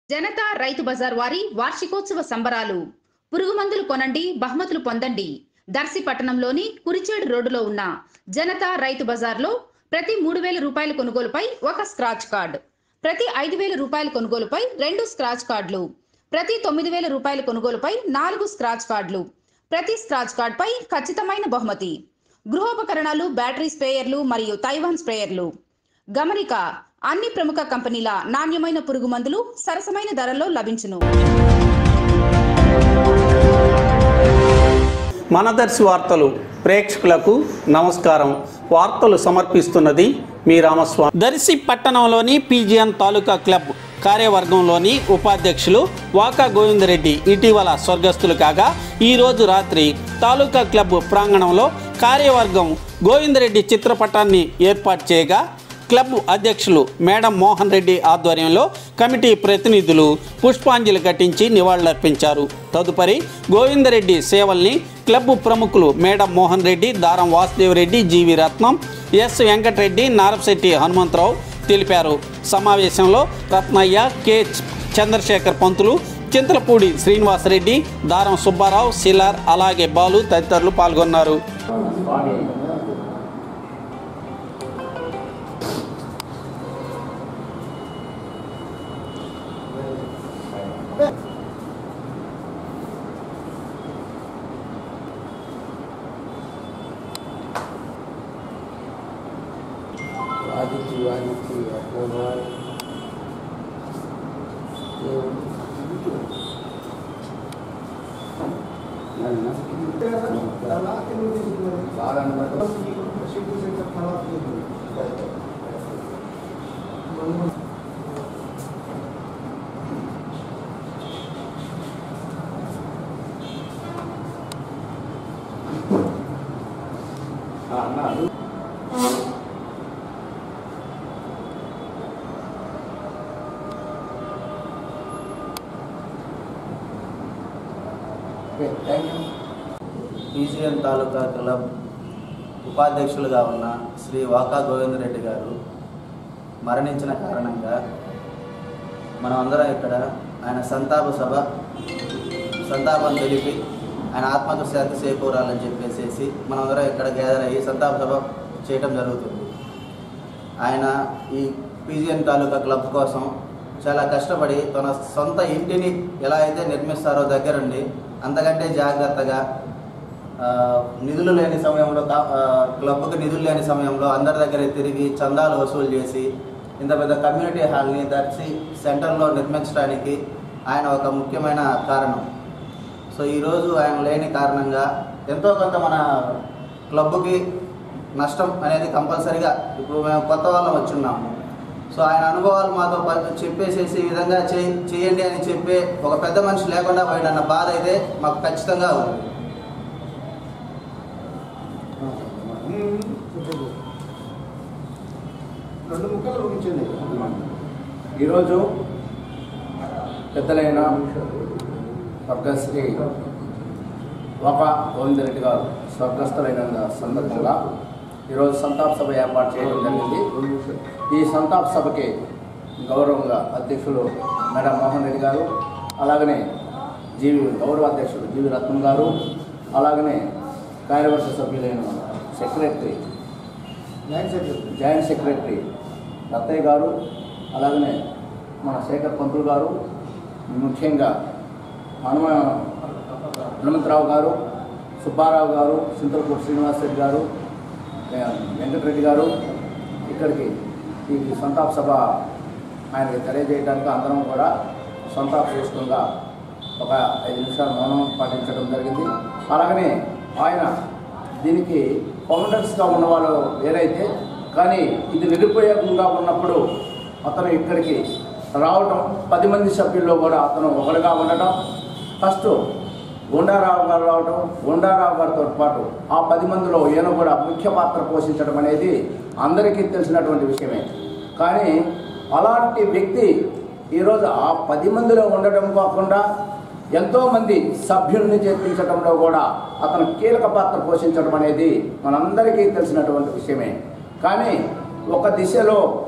జనతా రైతు బజార్ వారి వార్షికోత్సవ సంబరాలు పురుగు మందులు కొనండి బహుమతులు పొందండి దర్శి పట్టణంలోని కురిచేడు రోడ్డులో ఉన్న జనతా రైతు బజార్లో ప్రతి మూడు వేల రూపాయల కొనుగోలుపై ఒక స్క్రాచ్ కార్డ్ ప్రతి ఐదు వేల రూపాయల కొనుగోలుపై రెండు స్క్రాచ్ కార్డులు ప్రతి తొమ్మిది వేల రూపాయల కొనుగోలుపై నాలుగు స్క్రాచ్ కార్డులు ప్రతి స్క్రాచ్ కార్డ్పై ఖచ్చితమైన బహుమతి గృహోపకరణాలు బ్యాటరీ స్ప్రేయర్లు మరియు తైవాన్ స్ప్రేయర్లు గమనిక అన్ని ప్రముఖ కంపెనీల నాణ్యమైన పురుగు మందులు సరసమైన ధరల్లో లభించును మనదర్శి వార్తలు ప్రేక్షకులకు నమస్కారం వార్తలు సమర్పిస్తున్నది మీ రామస్వామి దర్శి పట్టణంలోని పీజిఎన్ తాలూకా క్లబ్ కార్యవర్గంలోని ఉపాధ్యక్షులు వాకా గోవిందరెడ్డి ఇటీవల స్వర్గస్థులు కాగా ఈరోజు రాత్రి తాలూకా క్లబ్ ప్రాంగణంలో కార్యవర్గం గోవిందరెడ్డి చిత్రపటాన్ని ఏర్పాటు చేయగా క్లబ్ అధ్యక్షులు మేడం మోహన్ రెడ్డి ఆధ్వర్యంలో కమిటీ ప్రతినిధులు పుష్పాంజలి ఘటించి నివాళులర్పించారు తదుపరి గోవిందరెడ్డి సేవల్ని క్లబ్ ప్రముఖులు మేడం మోహన్ రెడ్డి దారం వాసుదేవరెడ్డి జీవి రత్నం ఎస్ వెంకటరెడ్డి నారపశెట్టి హనుమంతరావు తెలిపారు సమావేశంలో రత్నయ్య కె చంద్రశేఖర్ పంతులు చింతలపూడి శ్రీనివాసరెడ్డి దారం సుబ్బారావు సిలార్ అలాగే బాలు తదితరులు పాల్గొన్నారు ఆదిత్య ఆదిత్య అపూర్వాయ్ బాగా అన్నారు okay thank you P C N taluka club ఉపాధ్యక్షులుగా ఉన్న శ్రీ వాకా గోవిందరెడ్డి గారు మరణించిన కారణంగా మనం అందరం ఇక్కడ ఆయన సంతాప సభ సంతాపం తెలిపి ఆయన ఆత్మకు శాంతి చేకూరాలని చెప్పేసి మనమందరం ఇక్కడ గ్యాదర్ అయ్యి సంతాప సభ చేయటం జరుగుతుంది ఆయన ఈ పీజిఎన్ తాలూకా క్లబ్ కోసం చాలా కష్టపడి తన సొంత ఇంటిని ఎలా అయితే నిర్మిస్తారో దగ్గరుండి అంతకంటే జాగ్రత్తగా ఆ, నిధులు లేని సమయంలో కా- ఆ, క్లబ్కి నిధులు లేని సమయంలో అందరి దగ్గర తిరిగి చందాలు వసూలు చేసి ఇంత పెద్ద కమ్యూనిటీ హాల్ని దర్శి సెంటర్లో నిర్మించడానికి ఆయన ఒక ముఖ్యమైన కారణం సో ఈరోజు ఆయన లేని కారణంగా ఎంతో కొంత మన క్లబ్కి నష్టం అనేది కంపల్సరిగా ఇప్పుడు మేము కొత్త వాళ్ళం వచ్చున్నాము సో ఆయన అనుభవాలు మాతో ప- చెప్పేసేసి ఈ విధంగా చేయి చేయండి అని చెప్పి ఒక పెద్ద మనిషి లేకుండా పోయినన్న బాధ అయితే మాకు ఖచ్చితంగా ఉంది రెండు ముక్కలు ముగించండి ఈరోజు పెద్దలైన స్వర్గశ్రీ ఒక గోవిందరెడ్డి గారు స్వర్గస్థులైన సందర్భంగా ఈరోజు సంతాప సభ ఏర్పాటు చేయడం జరిగింది ఈ సంతాప సభకి గౌరవంగా అధ్యక్షులు మేడం మోహన్ రెడ్డి గారు అలాగనే జీవి గౌరవ అధ్యక్షుడు జీవి రత్నం గారు అలాగనే కార్యవర్గ సభ్యులైన secretary line secretary joint secretary Rattaiah garu అలాగనే మన శేఖర్ పంతులు గారు ముఖ్యంగా హనుమ హనుమంతరావు గారు సుబ్బారావు గారు సింతలపూడి శ్రీనివాసరెడ్డి గారు ఏ, వెంకటరెడ్డి గారు ఇక్కడికి ఈ సంతాప సభ ఆయనకి తెలియజేయడానికి అందరం కూడా సంతాప చేసుకుంగా ఒక ఐదు నిమిషాలు మౌనం పాటించడం జరిగింది అలాగనే ఆయన దీనికి ఫౌండర్స్గా ఉన్నవాళ్ళు వేరైతే కానీ ఇది నిరుపయోగంగా ఉన్నప్పుడు అతను ఇక్కడికి రావటం పది మంది సభ్యుల్లో కూడా అతను ఒకడుగా ఉండటం ఫస్ట్ గుండారావు గారు రావటం గుండారావు గారితో పాటు ఆ పది మందిలో ఈయన కూడా ముఖ్య పాత్ర పోషించడం అనేది అందరికీ తెలిసినటువంటి విషయమే కానీ అలాంటి వ్యక్తి ఈరోజు ఆ పది మందిలో ఉండటం కాకుండా ఎంతోమంది సభ్యుల్ని చేర్పించడంలో కూడా అతను కీలక పాత్ర పోషించడం అనేది మనందరికీ తెలిసినటువంటి విషయమే కానీ ఒక దిశలో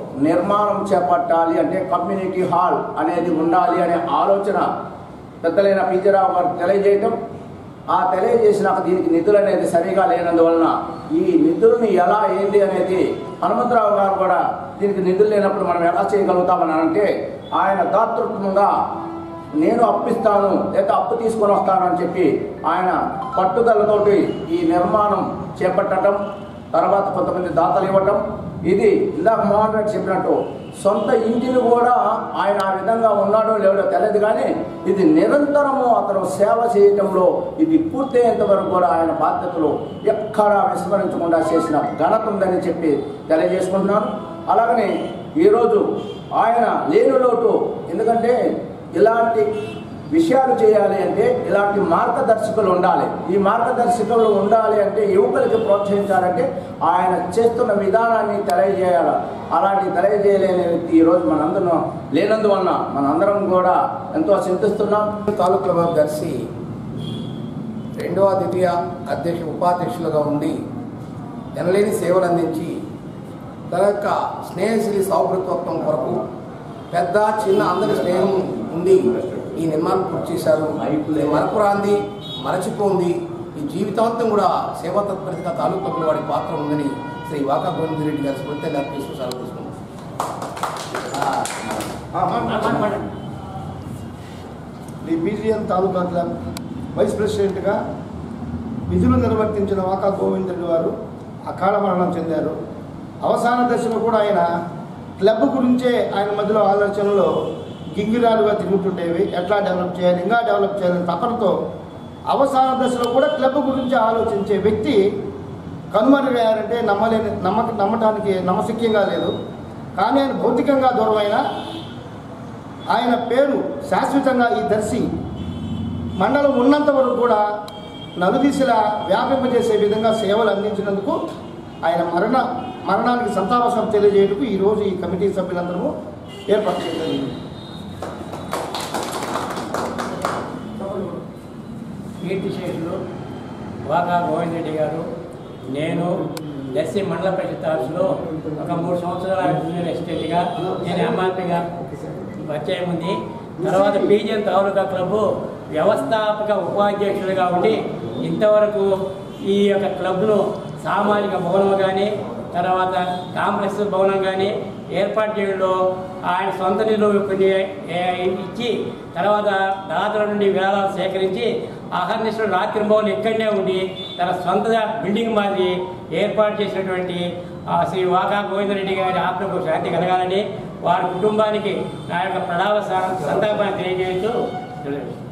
నిర్మాణం చేపట్టాలి అంటే కమ్యూనిటీ హాల్ అనేది ఉండాలి అనే ఆలోచన పెద్దలైన పీజరావు గారు తెలియజేయటం ఆ తెలియజేసినాక దీనికి నిధులు అనేది సరిగా లేనందువలన ఈ నిధులని ఎలా ఏంది అనేది హనుమంతరావు గారు కూడా దీనికి నిధులు లేనప్పుడు మనం ఎలా చేయగలుగుతామని అంటే ఆయన దాతృత్వంగా నేను అప్పిస్తాను లేదా అప్పు తీసుకొని వస్తాను అని చెప్పి ఆయన పట్టుదలతోటి ఈ నిర్మాణం చేపట్టడం తర్వాత కొంతమంది దాతలు ఇవ్వటం ఇది ఇందాక మోహన్ రెడ్డి చెప్పినట్టు సొంత ఇంటిని కూడా ఆయన ఆ విధంగా ఉన్నాడో లేడో తెలియదు కానీ ఇది నిరంతరము అతను సేవ చేయటంలో ఇది పూర్తయ్యేంత వరకు కూడా ఆయన బాధ్యతలు ఎక్కడా విస్మరించకుండా చేసిన ఘనత ఉందని చెప్పి తెలియజేసుకుంటున్నాను అలాగనే ఈరోజు ఆయన లేని లోటు ఎందుకంటే ఇలాంటి విషయాలు చేయాలి అంటే ఇలాంటి మార్గదర్శకులు ఉండాలి ఈ మార్గదర్శకులు ఉండాలి అంటే యువకులకి ప్రోత్సహించాలంటే ఆయన చేస్తున్న విధానాన్ని తెలియజేయాలి అలాంటి తెలియజేయలేని వ్యక్తి ఈరోజు మనందరం లేనందువలన మనందరం కూడా ఎంతో చింతిస్తున్నాం తాలూకు క్లబ్ ఆఫ్ దర్శి రెండవ ద్వితీయ అధ్యక్ష ఉపాధ్యక్షులుగా ఉండి ఎనలేని సేవలు అందించి తన యొక్క స్నేహశీలి సౌభృత్వత్వం కొరకు పెద్ద చిన్న అందరి స్నేహం ఉండి ఈ నిర్మాణం పూర్తి చేశారు ఇది మరపురాంది మరచిపోంది ఈ జీవితాంతం కూడా సేవా తత్పరతగా తాలూకు వాడి పాత్ర ఉందని శ్రీ వాకా గోవిందరెడ్డి గారి స్మృతి అర్పిస్తూ సెలవు తీసుకున్నాం the BGM taluka club vice ప్రెసిడెంట్గా విధులు నిర్వర్తించిన వాకా గోవిందరెడ్డి వారు అకాల మరణం చెందారు అవసాన దశలో కూడా ఆయన క్లబ్ గురించే ఆయన మధ్యలో ఆలోచనలు గింగిరాలుగా తిరుగుతుండేవి ఎట్లా డెవలప్ చేయాలి ఇంకా డెవలప్ చేయాలని తపనతో అవసాన దశలో కూడా క్లబ్ గురించి ఆలోచించే వ్యక్తి కనుమరుగయ్యారంటే నమ్మలేని నమ్మక నమ్మటానికి నమ్మశక్యంగా లేదు కానీ ఆయన భౌతికంగా దూరమైన ఆయన పేరు శాశ్వతంగా ఈ దర్శి మండలం ఉన్నంత వరకు కూడా నలుదిశలా వ్యాపింపజేసే విధంగా సేవలు అందించినందుకు ఆయన మరణ మరణానికి సంతాపం తెలియజేయటకు ఈరోజు ఈ కమిటీ సభ్యులందరము ఏర్పాటు చేయడం జరిగింది. కీర్తిశేషులు వాకా గోవిందరెడ్డి గారు నేను దర్శి మండల పరిషత్ ఆఫీసులో ఒక మూడు సంవత్సరాల జూనియర్ అసిస్టెంట్గా నేను ఎంఆర్పిగా పరిచయం ఉంది తర్వాత పీజిఎన్ తాలూకా క్లబ్ వ్యవస్థాపక ఉపాధ్యక్షులుగా ఉండి ఇంతవరకు ఈ యొక్క క్లబ్ను సామాజిక భవనం కానీ తర్వాత కాంప్లెక్స్ భవనం కానీ ఏర్పాటు చేయడంలో ఆయన సొంత నిధులు కొన్ని ఏ, ఇచ్చి తర్వాత దాతల నుండి విరాళాలు సేకరించి అహర్నిశలు రాత్రి భవన్ ఇక్కడనే ఉండి తన సొంత బిల్డింగ్ మాది ఏర్పాటు చేసినటువంటి ఆ శ్రీ వాకా గోవిందరెడ్డి గారి ఆత్మకు శాంతి కలగాలని వారి కుటుంబానికి నా యొక్క ప్రణామ సంతాపాన్ని తెలియజేస్తూ